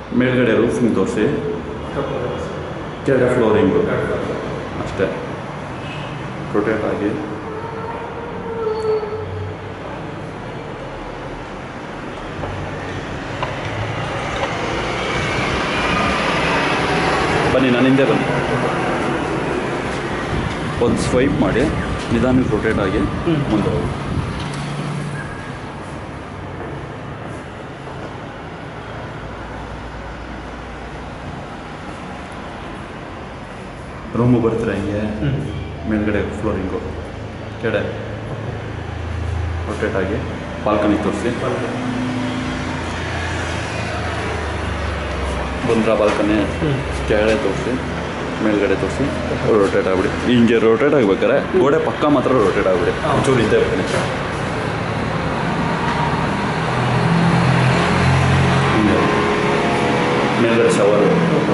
ಮೇಲ್ಗಡೆ ರೂಫಿಂಗ್ ತೋರಿಸಿ ಕೆಳಗಡೆ ಫ್ಲೋರಿಂಗು ಅಷ್ಟೇ ರೊಟೇಟ್ ಆಗಿ ಬನ್ನಿ ನನ್ನ ಹಿಂದೆ ಬನ್ನಿ ಒಂದು ಸ್ವೈಪ್ ಮಾಡಿ ನಿಧಾನಕ್ಕೆ ರೊಟೇಟ್ ಆಗಿ ಮುಂದೆ ಹೋಗಿ ರೂಮು ಬರ್ತೀರಾ ಹಿಂಗೆ ಮೇಲ್ಗಡೆ ಫ್ಲೋರಿಂಗು ಕೆಡೆ ರೊಟೇಟ್ ಆಗಿ ಬಾಲ್ಕನಿ ತೋರಿಸಿ ಬಂದ್ರ ಬಾಲ್ಕನಿ ಕೆಳಗಡೆ ತೋರಿಸಿ ಮೇಲ್ಗಡೆ ತೋರಿಸಿ ರೊಟೇಟ್ ಆಗ್ಬಿಡಿ ಹಿಂಗೆ ರೊಟೇಟ್ ಆಗ್ಬೇಕಾರೆ ಗೋಡೆ ಪಕ್ಕ ಮಾತ್ರ ರೊಟೇಟ್ ಆಗ್ಬಿಡಿ ಒಂಚೂರು ಹಿಂದೆ ಬನ್ನಿ ಹಿಂಗೆ ಮೇಲ್ಗಡೆ ಶವರು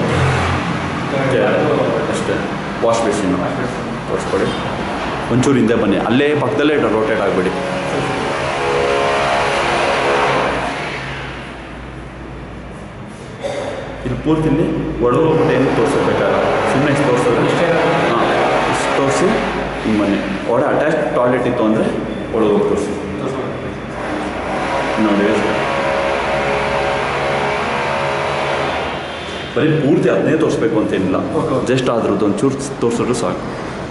ಅಷ್ಟೇ ವಾಶ್ ಬೇಸಿನ್ನು ತೋರಿಸ್ಕೊಡಿ ಒಂಚೂರು ಹಿಂದೆ ಬನ್ನಿ ಅಲ್ಲೇ ಪಕ್ಕದಲ್ಲೇ ರೋಟೇಟ್ ಆಗಬೇಡಿ ಇಲ್ಲಿ ಪೂರ್ತಿಲಿ ಒಳಗೋಗ್ಬಿಟ್ಟು ಏನು ತೋರಿಸ್ಬೇಕಾಗ ಸುಮ್ಮನೆ ಇಷ್ಟು ತೋರಿಸೋದು ಹಾಂ ಇಷ್ಟು ತೋರಿಸಿ ಹಿಂಗೆ ಬನ್ನಿ ಒಳ ಅಟ್ಯಾಚ್ ಟಾಯ್ಲೆಟ್ ಇತ್ತು ಅಂದರೆ ಒಳಗೋಗಿ ತೋರಿಸಿ ನೋಡಿ ಬರೀ ಪೂರ್ತಿ ಅದನ್ನೇ ತೋರಿಸ್ಬೇಕು ಅಂತೇನಿಲ್ಲ ಜಸ್ಟ್ ಅದ್ರದ್ದು ಒಂಚೂರು ತೋರಿಸಿದ್ರು ಸಾಕು